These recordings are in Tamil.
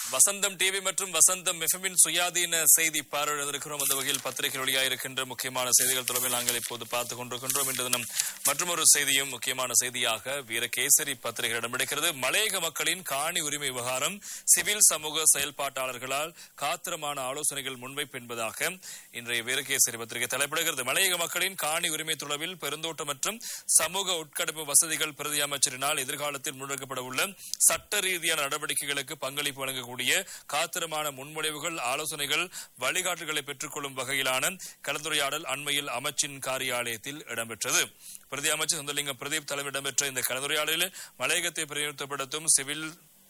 வசந்தம் டிவி மற்றும் வசந்தம் எஃப்எம்மின் சுயாதீன செய்தி பார்வையிட்டிருக்கிறோம் அந்த வகையில் பத்திரிகை வழியாக இருக்கின்ற முக்கியமான செய்திகள் தொடர்பில் நாங்கள் இப்போது பார்த்துக் கொண்டிருக்கின்றோம் இன்று தினம் மற்றொரு செய்தியும் முக்கியமான செய்தியாக வீரகேசரி பத்திரிகை இடம்பிடிக்கிறது மலையக மக்களின் காணி உரிமை விவகாரம் சிவில் சமூக செயல்பாட்டாளர்களால் காத்திரமான ஆலோசனைகள் முன்வைப்பு என்பதாக இன்றைய வீரகேசரி பத்திரிகை தலைப்பிடுகிறது மலையக மக்களின் காணி உரிமை தொடர்பில் பெருந்தோட்டம் மற்றும் சமூக உட்கடப்பு வசதிகள் பிரதி அமைச்சரினால் எதிர்காலத்தில் முன்னெடுக்கப்பட உள்ள சட்ட ரீதியான நடவடிக்கைகளுக்கு பங்களிப்பு வழங்கக்கூடிய காத்திரமான முன்மொழிவுகள் ஆலோசனைகள் வழிகாட்டுகளை பெற்றுக்கொள்ளும் வகையிலான கலந்துரையாடல் அண்மையில் அமைச்சின் காரியாலயத்தில் இடம்பெற்றது பிரதி அமைச்சர் சுந்தரலிங்கம் பிரதீப் தலைமையில் இடம்பெற்ற இந்த கலந்துரையாடலில் மலையகத்தை பிரதிநிதித்துவப்படுத்தும் சிவில்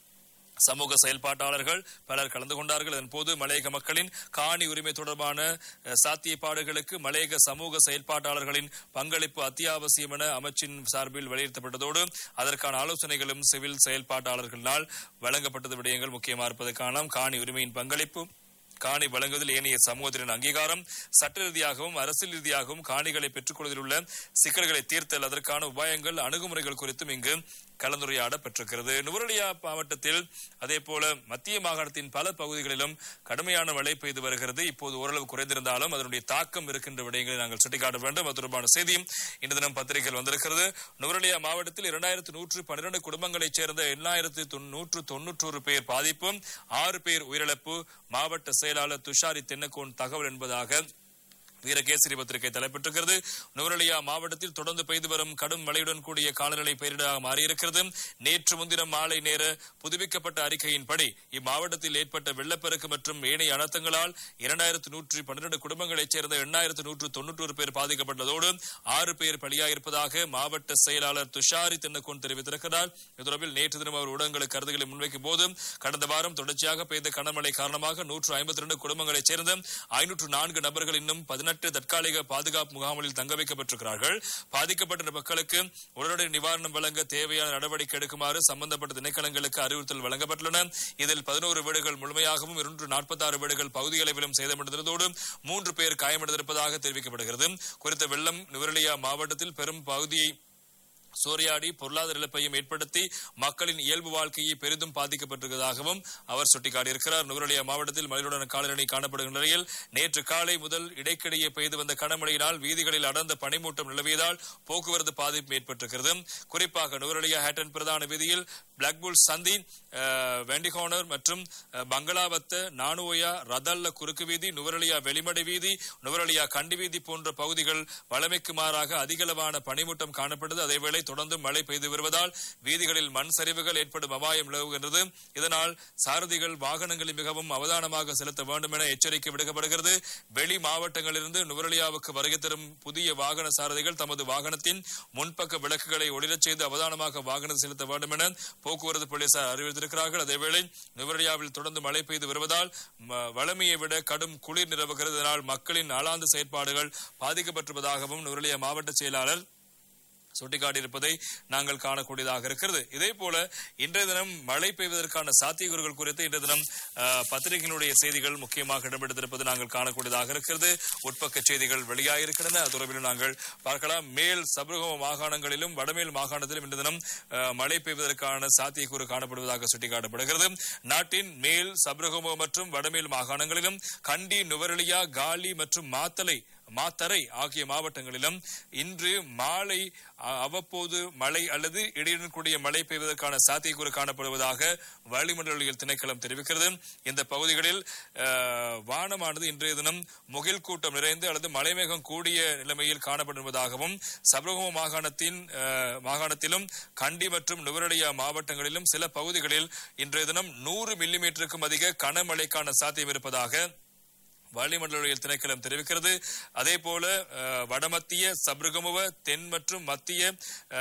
சமூக செயல்பாட்டாளர்கள் பலர் கலந்து கொண்டார்கள் இதன் போது மலையக மக்களின் காணி உரிமை தொடர்பான அஹ், சாத்தியப்பாடுகளுக்கு மலையக சமூக செயல்பாட்டாளர்களின் பங்களிப்பு அத்தியாவசியம் என அமைச்சின் சார்பில் வலியுறுத்தப்பட்டதோடு அதற்கான ஆலோசனைகளும் சிவில் செயல்பாட்டாளர்களினால் வழங்கப்பட்டது விடயங்கள் முக்கியமாக இருப்பதை காணலாம் காணி உரிமையின் பங்களிப்பு காணி வழங்குவதில் ஏனைய சமூகத்தின் அங்கீகாரம் சட்ட ரீதியாகவும் அரசியல் ரீதியாகவும் காணிகளை பெற்றுக் கொள்வதில் உள்ள சிக்கல்களை தீர்த்தல் அதற்கான உபாயங்கள் அணுகுமுறைகள் குறித்தும் இங்கு கலந்துரையாடப்பட்டிருக்கிறது நுவரலியா மாவட்டத்தில் அதே போல மத்திய மாகாணத்தின் பல பகுதிகளிலும் கடுமையான மழை பெய்து வருகிறது இப்போது ஓரளவு குறைந்திருந்தாலும் அதனுடைய தாக்கம் இருக்கின்ற விடயங்களை நாங்கள் சுட்டிக்காட்ட வேண்டும் அது தொடர்பான செய்தியும் இன்று தினம் பத்திரிகையில் வந்திருக்கிறது நுவரலியா மாவட்டத்தில் இரண்டாயிரத்து நூற்று பன்னிரண்டு குடும்பங்களைச் சேர்ந்த எண்ணாயிரத்து நூற்று தொன்னூற்றோரு பேர் பாதிப்பு ஆறு பேர் உயிரிழப்பு மாவட்ட செயலாளர் துஷாரி தென்னக்கோன் தகவல் என்பதாக வீரகேசரி பத்திரிகை தலைப்பட்டிருக்கிறது நுவரலியா மாவட்டத்தில் தொடர்ந்து பெய்து வரும் கடும் மழையுடன் கூடிய காலநிலை பெயரிடாக மாறியிருக்கிறது நேற்று முன்தினம் மாலை நேர புதுப்பிக்கப்பட்ட அறிக்கையின்படி இம்மாவட்டத்தில் ஏற்பட்ட வெள்ளப்பெருக்கு மற்றும் ஏனைய அனர்த்தங்களால் இரண்டாயிரத்து நூற்றி பன்னிரண்டு குடும்பங்களைச் சேர்ந்த எண்ணாயிரத்து நூற்று தொன்னூற்றொரு பேர் பாதிக்கப்பட்டதோடு ஆறு பேர் பலியாயிருப்பதாக மாவட்ட செயலாளர் துஷாரி தென்னக்கோன் தெரிவித்திருக்கிறார் இது தொடர்பில் நேற்று தினம் அவர் ஊடகங்களுக்கு கருத்துக்களை முன்வைக்கும் போது கடந்த வாரம் தொடர்ச்சியாக பெய்த கனமழை காரணமாக நூற்று ஐம்பத்தி இரண்டு குடும்பங்களைச் சேர்ந்த ஐநூற்று நான்கு நபர்கள் இன்னும் பதினெட்டு தற்காலிக பாதுகாப்பு முகாம்களில் தங்க வைக்கப்பட்டிருக்கிறார்கள் பாதிக்கப்பட்ட மக்களுக்கு உடனடி நிவாரணம் வழங்க தேவையான நடவடிக்கை எடுக்குமாறு சம்பந்தப்பட்ட திணைக்களங்களுக்கு அறிவுறுத்தல் வழங்கப்பட்டுள்ளன இதில் பதினோரு வீடுகள் முழுமையாகவும் இருநூற்று நாற்பத்தி ஆறு வீடுகள் பகுதி அளவிலும் சேதமடைந்திருந்ததோடு மூன்று பேர் காயமடைந்திருப்பதாக தெரிவிக்கப்படுகிறது குறித்த வெள்ளம் நுவரெலியா மாவட்டத்தில் பெரும் பகுதியை சூறையாடி பொருளாதார இழப்பையும் ஏற்படுத்தி மக்களின் இயல்பு வாழ்க்கையை பெரிதும் பாதிக்கப்பட்டிருப்பதாகவும் அவர் சுட்டிக்காட்டியிருக்கிறார் நுவரெலியா மாவட்டத்தில் மழையுடன் காலநிலை காணப்படுகின்ற நிலையில் நேற்று காலை முதல் இடைக்கிடையே பெய்து வந்த கனமழையினால் வீதிகளில் அடர்ந்த பனிமூட்டம் நிலவியதால் போக்குவரத்து பாதிப்பு ஏற்பட்டிருக்கிறது குறிப்பாக நுவரெலியா ஹேட்டன் பிரதான வீதியில் பிளாக்புல் சந்தி அஹ், வெண்டிகோனர் மற்றும் அஹ், பங்களாவத்த நானுவோயா ரதல்ல குறுக்கு வீதி நுவரெலியா வெளிமடை வீதி நுவரெலியா கண்டி வீதி போன்ற பகுதிகள் வளமைக்கு மாறாக அதிகளவான பனிமூட்டம் காணப்படுது அதேவேளை தொடர்ந்து மழை பெய்து வருவதால் வீதிகளில் மண் சரிவுகள் ஏற்படும் அபாயம் நிலவுகின்றது இதனால் சாரதிகள் வாகனங்களில் மிகவும் அவதானமாக செலுத்த வேண்டும் என எச்சரிக்கை விடுக்கப்படுகிறது வெளி மாவட்டங்களிலிருந்து நுவரெலியாவுக்கு வருகை தரும் புதிய வாகன சாரதிகள் தமது வாகனத்தின் முன்பக்க விளக்குகளை ஒளிரச் செய்து அவதானமாக வாகனம் செலுத்த வேண்டும் என போக்குவரத்து போலீசார் அறிவித்திருக்கிறார்கள் அதேவேளை நுவரெலியாவில் தொடர்ந்து மழை பெய்து வருவதால் ம- வளமையை விட கடும் குளிர் நிலவுகிறது இதனால் மக்களின் நாளாந்து செயற்பாடுகள் பாதிக்கப்பட்டிருப்பதாகவும் நுவரெலியா மாவட்ட செயலாளர் சுட்டிக்காட்டியிருப்பதை நாங்கள் காணக்கூடியதாக இருக்கிறது இதே போல இன்றைய தினம் மழை பெய்வதற்கான சாத்தியக்கூறுகள் குறித்து இன்றைய தினம் அஹ், பத்திரிகையினுடைய செய்திகள் முக்கியமாக இடம்பெடுத்திருப்பது நாங்கள் காணக்கூடியதாக இருக்கிறது உட்பக்க செய்திகள் வெளியாகிருக்கின்றன அது தொடர்பில் நாங்கள் பார்க்கலாம் மேல் சபரகம மாகாணங்களிலும் வடமேல் மாகாணத்திலும் இன்றைய தினம் அஹ், மழை பெய்வதற்கான சாத்தியக்கூறு காணப்படுவதாக சுட்டிக்காட்டப்படுகிறது நாட்டின் மேல் சபரகம மற்றும் வடமேல் மாகாணங்களிலும் கண்டி நுவரெலியா காலி மற்றும் மாத்தலை மாத்தரை ஆகிய மாவட்டங்களிலும் இன்று மாலை அ- அவ்வப்போது மழை அல்லது இடையுடன் கூடிய மழை பெய்வதற்கான சாத்தியக்கூறு காணப்படுவதாக வளிமண்டலியல் திணைக்களம் தெரிவிக்கிறது இந்த பகுதிகளில் அஹ், வானமானது இன்றைய தினம் முகில் கூட்டம் நிறைந்து அல்லது மலைமேகம் கூடிய நிலைமையில் காணப்படுவதாகவும் சபரகம மாகாணத்தின் அஹ், மாகாணத்திலும் கண்டி மற்றும் நுவரெலியா மாவட்டங்களிலும் சில பகுதிகளில் இன்றைய தினம் நூறு மில்லிமீட்டருக்கும் அதிக கனமழைக்கான சாத்தியம் இருப்பதாக வளிமண்டலியல் திணைக்களம் தெரிவிக்கிறது அதே போல அஹ், வடமத்திய சப்ரகமுவ தென் மற்றும் மத்திய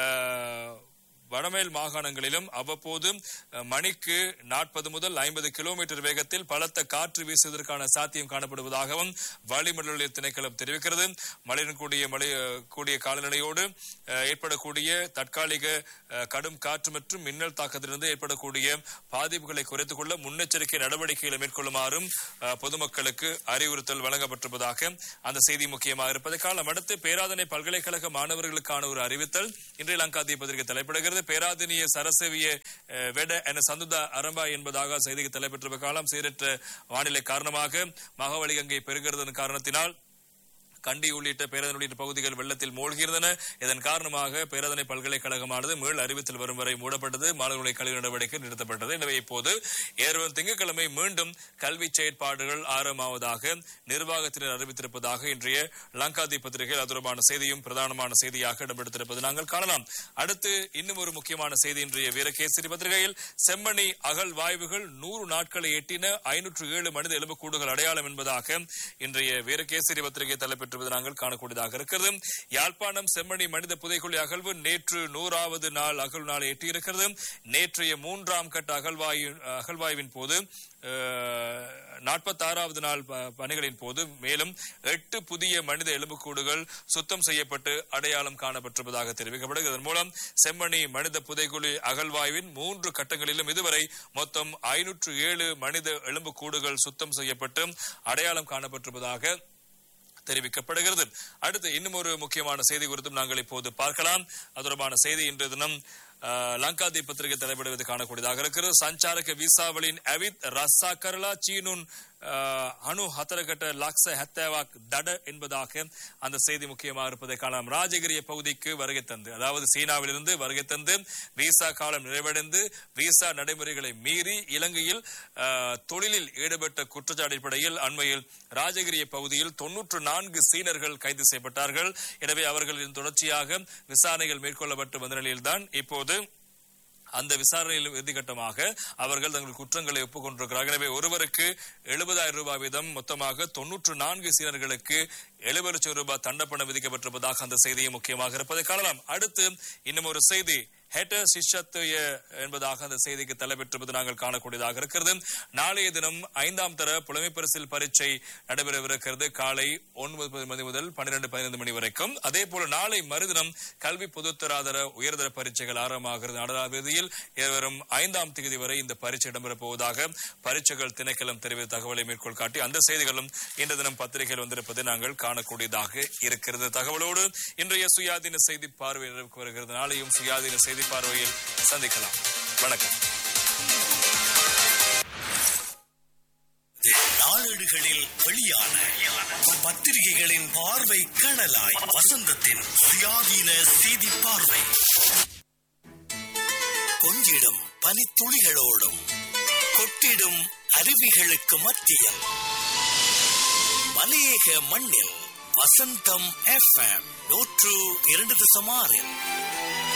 அஹ், வடமேல் மாகாணங்களிலும் அவ்வப்போது அஹ், மணிக்கு நாற்பது முதல் ஐம்பது கிலோமீட்டர் வேகத்தில் பலத்த காற்று வீசுவதற்கான சாத்தியம் காணப்படுவதாகவும் வளிமண்டல திணைக்களம் தெரிவிக்கிறது மழையுடன் கூடிய மழை அஹ், கூடிய காலநிலையோடு அஹ், ஏற்படக்கூடிய தற்காலிக அஹ், கடும் காற்று மற்றும் மின்னல் தாக்கத்திலிருந்து ஏற்படக்கூடிய பாதிப்புகளை குறைத்துக் கொள்ள முன்னெச்சரிக்கை நடவடிக்கைகளை மேற்கொள்ளுமாறும் அஹ், பொதுமக்களுக்கு அறிவுறுத்தல் வழங்கப்பட்டிருப்பதாக அந்த செய்தி முக்கியமாக இருப்பதை காலம் அடுத்து பேராதனை பல்கலைக்கழக மாணவர்களுக்கான ஒரு அறிவித்தல் இன்றைய லங்காதிய பத்திரிகை தலைப்பிடுகிறது இருக்கிறது பேராதனிய சரசேவிய அஹ், வெட என சந்துதா அரம்பா என்பதாக செய்திக்கு தலைப்பெற்ற காலம் சீரற்ற வானிலை காரணமாக மகவழி கங்கை பெருகிறதன் காரணத்தினால் கண்டி உள்ளிட்ட பேரதனை உள்ளிட்ட பகுதிகள் வெள்ளத்தில் மூழ்கியிருந்தன இதன் காரணமாக பேரதனை பல்கலைக்கழகமானது மீள் அறிவித்தல் வரும் வரை மூடப்பட்டது மாணவர்களை கல்வி நடவடிக்கை நிறுத்தப்பட்டது எனவே இப்போது ஏறும் திங்கட்கிழமை மீண்டும் கல்வி செயற்பாடுகள் ஆரம்பமாவதாக நிர்வாகத்தினர் அறிவித்திருப்பதாக இன்றைய லங்காதி பத்திரிகையில் அது தொடர்பான செய்தியும் பிரதானமான செய்தியாக இடம்பெடுத்திருப்பது நாங்கள் காணலாம் அடுத்து இன்னும் ஒரு முக்கியமான செய்தி இன்றைய வீரகேசரி பத்திரிகையில் செம்மணி அகல் வாய்வுகள் நூறு நாட்களை எட்டின ஐநூற்று ஏழு மனித எலும்புக்கூடுகள் அடையாளம் என்பதாக இன்றைய வீரகேசரி பத்திரிகை தலைப்பெற்றுவது நாங்கள் காணக்கூடியதாக இருக்கிறது யாழ்ப்பாணம் செம்மணி மனித புதைக்குழி அகழ்வு நேற்று நூறாவது நாள் அகழ்வு நாளை எட்டியிருக்கிறது நேற்றைய மூன்றாம் கட்ட அகழ்வாயு அகழ்வாய்வின் போது நாற்பத்தி ஆறாவது நாள் ப- பணிகளின் போது மேலும் எட்டு புதிய மனித எலும்புக்கூடுகள் சுத்தம் செய்யப்பட்டு அடையாளம் காணப்பட்டிருப்பதாக தெரிவிக்கப்படுகிறது இதன் மூலம் செம்மணி மனித புதைக்குழி அகழ்வாய்வின் மூன்று கட்டங்களிலும் இதுவரை மொத்தம் ஐநூற்று ஏழு மனித எலும்புக்கூடுகள் சுத்தம் செய்யப்பட்டு அடையாளம் காணப்பட்டிருப்பதாக தெரிவிக்கப்படுகிறது அடுத்து இன்னும் ஒரு முக்கியமான செய்தி குறித்தும் நாங்கள் இப்போது பார்க்கலாம் அது தொடர்பான செய்தி இன்றைய தினம் அஹ், லங்காதி பத்திரிகை தலைப்படுவது காணக்கூடியதாக இருக்கிறது சஞ்சாரக விசாவளின் அவித் ரஸ்ஸா கரலா சீனுன் அஹ், அணு ஹத்தரகட்ட லக்ஸ ஹத்தேவாக் தட என்பதாக அந்த செய்தி முக்கியமாக இருப்பதை காணலாம் ராஜகிரிய பகுதிக்கு வருகை தந்து அதாவது சீனாவிலிருந்து வருகை தந்து விசா காலம் நிறைவடைந்து விசா நடைமுறைகளை மீறி இலங்கையில் அஹ், தொழிலில் ஈடுபட்ட குற்றச்சாட்டு அடிப்படையில் அண்மையில் ராஜகிரிய பகுதியில் தொன்னூற்று நான்கு சீனர்கள் கைது செய்யப்பட்டார்கள் எனவே அவர்களின் தொடர்ச்சியாக விசாரணைகள் மேற்கொள்ளப்பட்டு வந்த நிலையில்தான் இப்போது அந்த விசாரணையில் இறுதிக்கட்டமாக அவர்கள் தங்கள் குற்றங்களை ஒப்புக்கொண்டிருக்கிறார்கள் எனவே ஒருவருக்கு எழுபதாயிரம் ரூபாய் வீதம் மொத்தமாக தொன்னூற்று நான்கு சீனர்களுக்கு எழுபது லட்சம் ரூபாய் தண்டப்பணம் விதிக்கப்பட்டிருப்பதாக அந்த செய்தியும் முக்கியமாக இருப்பதை காணலாம் அடுத்து இன்னும் ஒரு செய்தி ஹெட்ட சிஷத்துய என்பதாக அந்த செய்திக்கு தலைப்பெற்றிருப்பது நாங்கள் காணக்கூடியதாக இருக்கிறது நாளைய தினம் ஐந்தாம் தர புலமை பரிசில் பரீட்சை நடைபெறவிருக்கிறது காலை ஒன்பது மணி முதல் பன்னிரண்டு பதினைந்து மணி வரைக்கும் அதே போல நாளை மறுதினம் கல்வி பொதுத்தராதர உயர்தர பரீட்சைகள் ஆரம்பமாகிறது நாடாவிதியில் வரும் ஐந்தாம் தேதி வரை இந்த பரீட்சை இடம்பெறப் போவதாக பரீட்சைகள் திணைக்களம் தெரிவித்த தகவலை மேற்கோள் காட்டி அந்த செய்திகளும் இன்று தினம் பத்திரிகையில் வந்திருப்பதை நாங்கள் காணக்கூடியதாக இருக்கிறது தகவலோடு இன்றைய சுயாதீன செய்தி பார்வை நிறைவுக்கு வருகிறது நாளையும் சுயாதீன செய்தி பார்வையில் சந்திக்கலாம் வணக்கம் நாளேடுகளில் வெளியான பத்திரிகைகளின் பார்வை கணலாய் வசந்தத்தின் சுயாதீன செய்தி பார்வை கொஞ்சிடும் பனித்துளிகளோடும் கொட்டிடும் அருவிகளுக்கு மத்தியில் மலையக மண்ணில் வசந்தம் எஃப்எம் நூற்று இரண்டு தசமாறில்